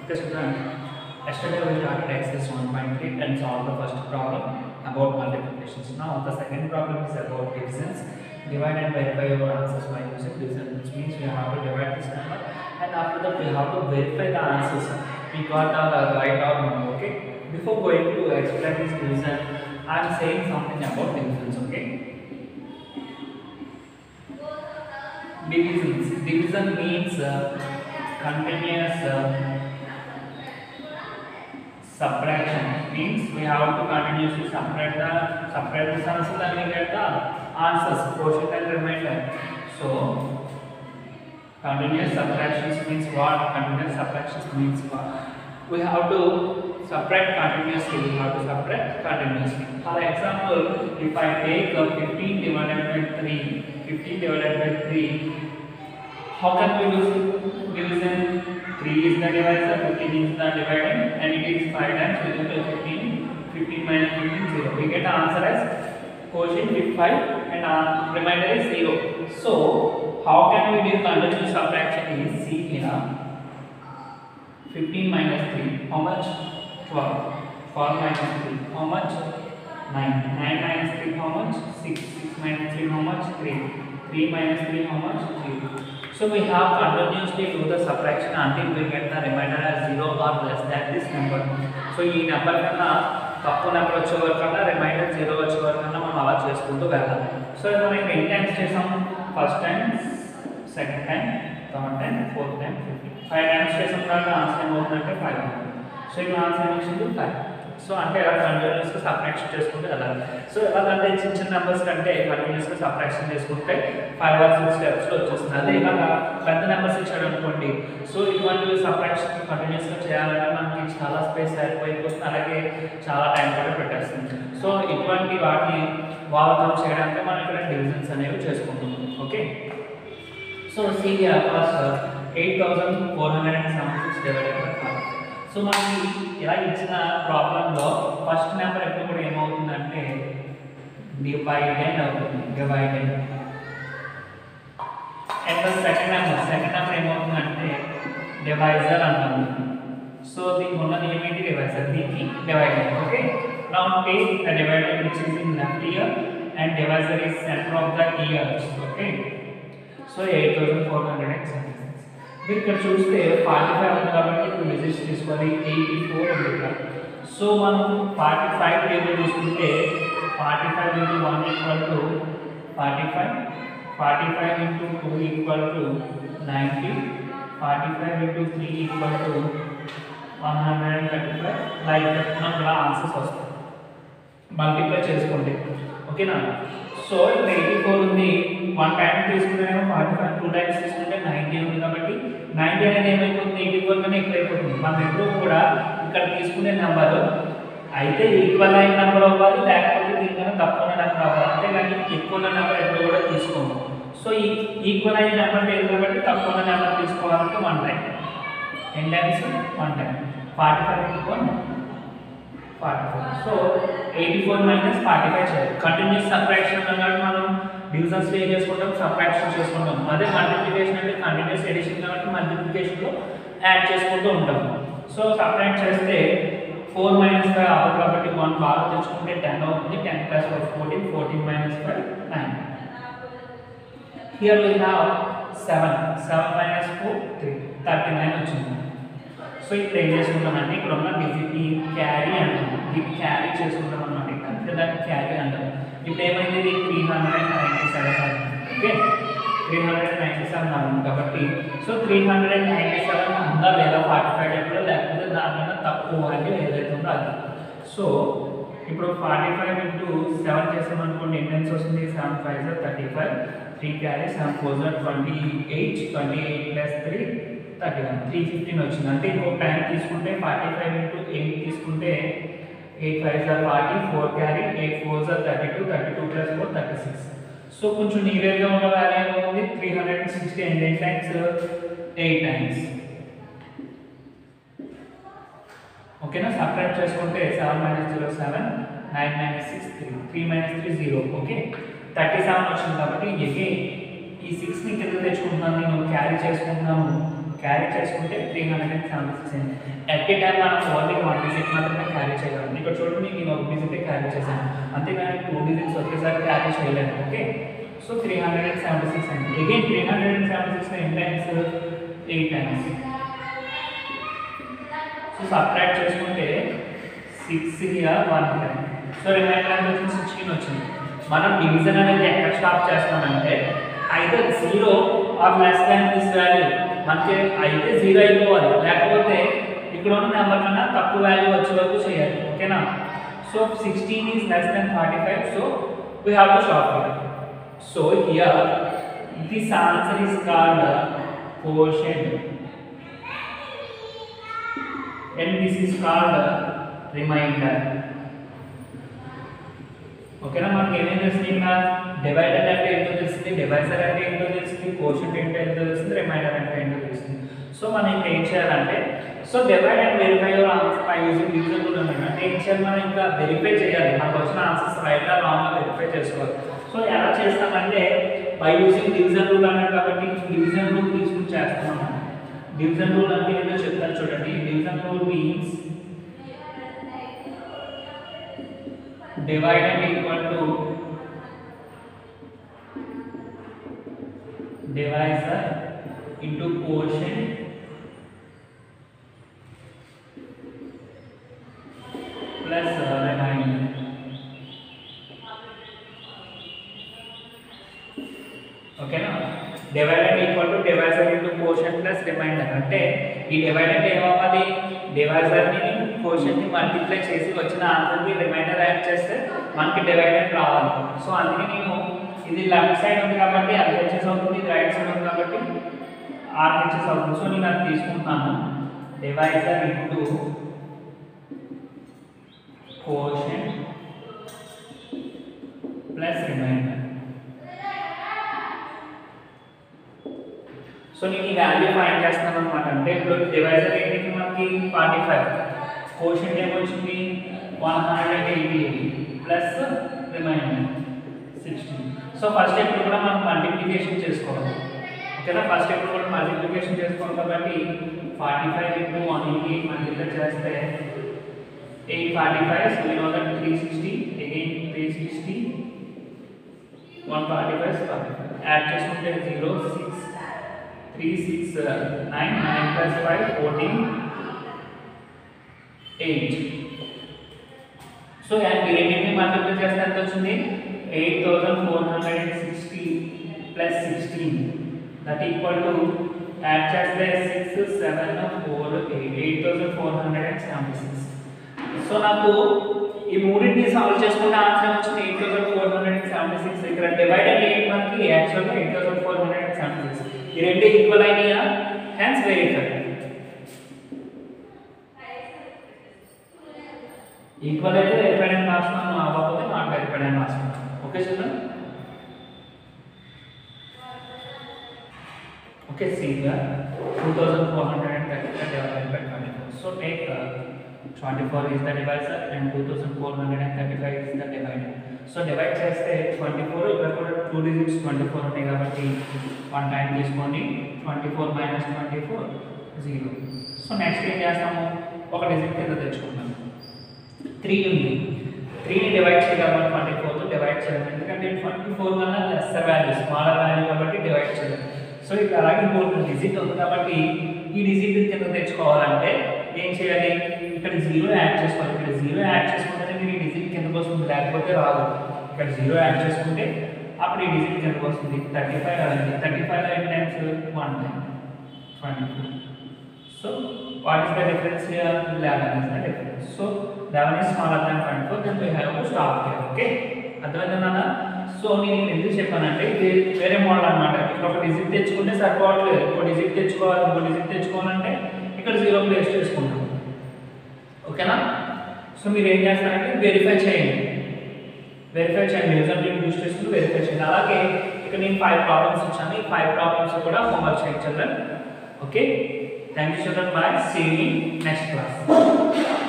Okay, student. Yesterday we started exercise 1.3 and solved the first problem about multiplications. Now the second problem is about divisions. Divide and verify your answers by using division, which means we have to divide this number and after that we have to verify the answers. We got the right or wrong. Okay. Before going to explain this division, I am saying something about divisions. Okay. Divisions. Division means uh, continuous. Uh, subtraction means we have to continuously subtract the subtract the sums then we get the answers quotient and remainder so continuous subtractions means what continuous subtractions means what we have to subtract continuously we have to subtract continuously for example if i take uh, 15 divided by 3 15 divided by 3 how can we do division 3 is the divisor 15 is the dividend and it is 5 times we get 15 15 minus 15 0 we get the answer as quotient 5 and uh, remainder is 0 so how can we do continuous subtraction is see here 15 minus 3 how much 12 12 minus 3 how much 9 9 minus 3 how much 6 6 minus 3 how much 3 3 minus 3 how much 0 so we have continuously do the subtraction until we get the remainder as 0 or less than this number. So ఈ number కన్నా తక్కువ number వచ్చే వరకన్నా remainder zero వచ్చే వరకన్నా మనం అలా చేసుకుంటూ వెళ్ళాలి so ఇది మనం ఎన్ని టైమ్స్ చేసాం first time second time third time fourth time fifth five times చేసాం తర్వాత ఆన్సర్ ఏమవుతుందంటే ఫైవ్ సో ఇప్పుడు ఆన్సర్ ఏమొచ్చింది ఫైవ్ సో అంటే ఎలా కంటిన్యూస్గా సబ్ట్రాక్షన్ చేసుకుంటూ వెళ్ళాలి సో ఎలాగంటే చిన్న చిన్న నెంబర్స్ కంటే కంటిన్యూస్గా సబ్ట్రాక్షన్ చేసుకుంటే ఫైవ్ ఆర్ సిక్స్ స్టెప్స్లో వచ్చేస్తుంది అదే ఇలాగా పెద్ద నెంబర్స్ ఇచ్చాడు అనుకోండి సో ఇటువంటి సబ్ట్రాక్షన్ కంటిన్యూస్గా చేయాలంటే మనకి చాలా స్పేస్ అయిపోయిపోతుంది అలాగే చాలా టైం కూడా పెట్టేస్తుంది సో ఇటువంటి వాటిని వాళ్ళతో చేయడానికి మనం ఇక్కడ డివిజన్స్ అనేవి చేసుకుంటున్నాం okay so see first eight thousand four hundred and seven six divided by five so మనకి ఇలా ఇచ్చిన ప్రాబ్లంలో ఫస్ట్ నెంబర్ ఎప్పుడు కూడా ఏమవుతుందంటే డివైడెడ్ అవుతుంది divided and second number second number ఏమవుతుందంటే డివైజర్ అంటాము సో దీనికి ఉన్నది ఏమిటి డివైజర్ దీనికి divided okay now take the divided which is in left here and divisor is centre of the years okay so eight thousand four hundred and seventy six మీరు ఇక్కడ చూస్తే forty five ఉంది కాబట్టి two digits తీసుకోవాలి eighty four ఉంది ఇక్కడ so మనం forty five table తీసుకుంటే forty five into one equal to forty five forty five into two equal to ninety forty five into three equal to one hundred and thirty five like మనకు ఇలా answers వస్తాయి multiply చేసుకోండి ఓకేనా so ఇక్కడ eighty four ఉంది one time తీసుకుంటేనేమో forty five two times తీసుకుంటే ninety ఉంది కాబట్టి నైంటీ అనేది ఏమైపోతుంది ఎయిటీ ఫోర్ కన్నా ఎక్కువ అయిపోతుంది మనం ఎప్పుడు కూడా ఇక్కడ తీసుకునే నెంబర్ అయితే ఈక్వల్ అయిన నెంబర్ అవ్వాలి లేకపోతే దీనికన్నా తక్కువ నెంబర్ అవ్వాలి అంతేగాని ఎక్కువ నెంబర్ ఎప్పుడు కూడా తీసుకోము సో ఈ ఈక్వల్ అయిన నెంబర్ లేదు కాబట్టి తక్కువ నెంబర్ తీసుకోవాలంటే one time N times one time forty five one forty four so eighty four minus forty five చేయాలి కంటిన్యూస్ సబ్ట్రాక్షన్ కాబట్టి మనం డివిజన్స్ ఏం చేసుకుంటాం సబ్ట్రాక్షన్ చేసుకుంటాం అదే మల్టిప్లికేషన్ అంటే కంటిన్యూస్ ఎడిషన్ కాబట్టి మల్టిప్లికేషన్లో యాడ్ చేసుకుంటూ ఉంటాం సో సబ్ట్రాక్ట్ చేస్తే ఫోర్ మైనస్ ఫైవ్ అవ్వదు కాబట్టి వన్ బాగా తెచ్చుకుంటే టెన్ అవుతుంది ten plus five fourteen fourteen minus five nine here we have seven seven minus four three thirty nine వచ్చింది సో ఇప్పుడు ఏం చేసుకుంటామంటే ఇక్కడ ఉన్న డిజిట్ ఈ క్యారీ అంటాం దీన్ని క్యారీ చేసుకుంటాం అనమాట ఇక్కడ దాన్ని క్యారీ అంటాం ఇప్పుడు ఏమైంది ఇది three hundred and ninety seven okay three hundred and ninety seven అన్నాం కాబట్టి so three hundred and ninety seven ఉందా లేదా ఫార్టీ ఫైవ్ డేట్లో లేకపోతే దానికన్నా తక్కువ వాల్యూ ఏదైతే ఉందో అది సో ఇప్పుడు ఫార్టీ ఫైవ్ ఇంటూ సెవెన్ చేసామనుకోండి ఎన్ని వస్తుంది seven five sir thirty five three carry seven four sir twenty eight twenty eight plus three thirty one three fifteen వచ్చింది అంటే ఇంకొక టైం తీసుకుంటే ఫార్టీ ఫైవ్ ఇంటూ ఎయిట్ తీసుకుంటే eight five sir forty four carry eight four sir thirty two thirty two plus four thirty six so కొంచెం నియర్గా ఉన్న value ఏమవుతుంది three hundred and sixty and eight times eight times ఓకేనా subtract చేసుకుంటే seven minus zero seven nine minus six three three minus three zero okay thirty seven వచ్చింది కాబట్టి again ఈ సిక్స్ని కింద తెచ్చుకుంటున్నాను నేను క్యారీ చేసుకుంటున్నాను క్యారీ చేసుకుంటే three hundred and seventy six అయింది ఎట్ ఏ టైం మనం ఓన్లీ వన్ డిజిట్ మాత్రమే క్యారీ చేయగలం ఇక్కడ చూడండి నేను ఒక డిజిటే క్యారీ చేశాను అంతేగాని టూ డిజిట్స్ ఒకేసారి క్యారీ చేయలేను okay so three hundred and seventy six అయింది again three hundred and seventy six ఎన్ని times eight times so subtract చేసుకుంటే six here one time so remainder అనేది వచ్చి సిక్స్టీన్ వచ్చింది మనం డివిజన్ అనేది ఎక్కడ స్టాప్ చేస్తామంటే అయితే zero or less than this value మనకి అయితే జీరో అయిపోవాలి లేకపోతే ఇక్కడ ఉన్న నెంబర్ కన్నా తక్కువ వాల్యూ వచ్చే వరకు చేయాలి ఓకేనా so sixteen is less than forty five so we have to stop here so here this answer is called quotient and this is called remainder ఓకేనా మనకి ఏమేం తెలిసింది ఇంకా డివైడర్ అంటే ఏంటో తెలిసింది డివైజర్ అంటే ఏంటో తెలిసింది కోషంట్ ఏంటో ఏంటో తెలిసింది రిమైండర్ అంటే ఏంటో తెలిసింది సో మనం ఇంకా ఏం చేయాలంటే so divide and verify your answer by using division rule అన్నమాట అంటే ఏం చేయాలి మనం ఇంకా వెరిఫై చేయాలి మనకు వచ్చిన ఆన్సర్స్ రైట్ గా రాంగ్ వెరిఫై చేసుకోవాలి సో ఎలా చేస్తామంటే బై యూజింగ్ డివిజన్ రూల్ అన్నాడు కాబట్టి డివిజన్ రూల్ తీసుకుని చేస్తాం అన్నమాట డివిజన్ రూల్ అంటే ఏంటో చెప్తాను చూడండి division rule means dividend equal to divisor into quotient plus uh, remainder ఓకేనా divided equal to divisor into quotient plus remainder అంటే ఈ డివైడెడ్ ఏమవ్వాలి డివైజర్ని కోషన్ని మల్టిప్లై చేసి వచ్చిన ఆన్సర్కి రిమైండర్ యాడ్ చేస్తే మనకి డివైడెడ్ రావాలి సో అందుకే నేను ఇది లెఫ్ట్ సైడ్ ఉంది కాబట్టి ఎల్హెచ్ఎస్ అవుతుంది ఇది రైట్ సైడ్ ఉంది కాబట్టి ఆర్హెచ్ఎస్ అవుతుంది సో నేను అది తీసుకుంటున్నాను divisor into quotient plus remainder so నేను ఈ వాల్యూ ఫైండ్ చేస్తున్నాను అనమాట అంటే ఇప్పుడు డివైజర్ ఏంటి మనకి ఫార్టీ ఫైవ్ కోషన్ ఏమొచ్చింది one hundred and eighty plus remainder sixteen so first step కూడా మనం మల్టిప్లికేషన్ చేసుకోవాలి ఓకేనా ఫస్ట్ స్టెప్ కూడా మల్టిప్లికేషన్ చేసుకోవాలి కాబట్టి forty five into one eighty multiply చేస్తే eight forty five so you know that three sixty again three sixty one forty five forty five add చేసుకుంటే zero six three six nine nine plus five fourteen eight so ఈ రెండింటిని multiply చేస్తే ఎంత వచ్చింది eight thousand four hundred and sixty plus sixteen that equal to add చేస్తే six seven four eight eight thousand four hundred and seventy six so నాకు ఈ మూడింటిని solve చేసుకుంటే ఆన్సర్ వచ్చింది eight thousand four hundred and seventy six ఇక్కడ divided eight మనకి యాక్చువల్గా eight thousand four hundred and seventy six ఈ రెండు ఈక్వల్ అయినాయా హెన్స్ వెరిఫై ఈక్వల్ అయితే వెరిఫైడ్ అని రాస్తున్నాను అవ్వకపోతే నాట్ వెరిఫైడ్ అని రాస్తున్నాను ఓకే చూద్దాం ఓకే సీగా two thousand four hundred and thirty divided by twenty four so take twenty four is the divisor and two thousand four hundred and thirty five is the divider so divide చేస్తే twenty four ఇక్కడ కూడా two digits twenty four ఉన్నాయి కాబట్టి one time తీసుకోండి twenty four minus twenty four zero so next ఏం చేస్తాము ఒక digit కింద తెచ్చుకుంటాము త్రీ ఉంది త్రీని డివైడ్ చేయగలమని ట్వంటీ ఫోర్తో డివైడ్ చేయాలి ఎందుకంటే ట్వంటీ ఫోర్ వల్ల లెస్సర్ వాల్యూ స్మాలర్ వాల్యూ కాబట్టి డివైడ్ చేయాలి సో ఇక్కడ అలాగే ఇంకొక డిజిట్ ఉంది కాబట్టి ఈ డిజిట్ కింద తెచ్చుకోవాలంటే ఏం చేయాలి ఇక్కడ జీరో యాడ్ చేసుకోవాలి ఇక్కడ జీరో యాడ్ చేసుకుంటేనే మీరు ఈ డిజిట్ కిందకు వస్తుంది లేకపోతే రాదు ఇక్కడ జీరో యాడ్ చేసుకుంటే అప్పుడు ఈ డిజిట్ కిందకు వస్తుంది థర్టీ ఫైవ్ అలాగే thirty five eight times one time twenty four so what is the difference here eleven is the difference so eleven is smaller than twenty four then we have to stop here okay అర్థమైందా సో నేను ఇక్కడ ఎందుకు చెప్పానంటే ఇది వేరే model అనమాట ఇక్కడ ఒక డిజిట్ తెచ్చుకుంటే సరిపోవట్లేదు ఇంకో డిజిట్ తెచ్చుకోవాలి ఇంకో డిజిట్ తెచ్చుకోవాలంటే ఇక్కడ జీరో ప్లేస్ చేసుకుంటాం ఓకేనా సో మీరు ఏం చేస్తారంటే వెరిఫై చేయండి వెరిఫై చేయండి రిజల్ట్ యూస్ చేసుకుని వెరిఫై చేయండి అలాగే ఇక్కడ నేను ఫైవ్ ప్రాబ్లమ్స్ ఇచ్చాను ఈ ఫైవ్ ప్రాబ్లమ్స్ కూడా హోంవర్క్ చేయండి children okay thank you children bye see next class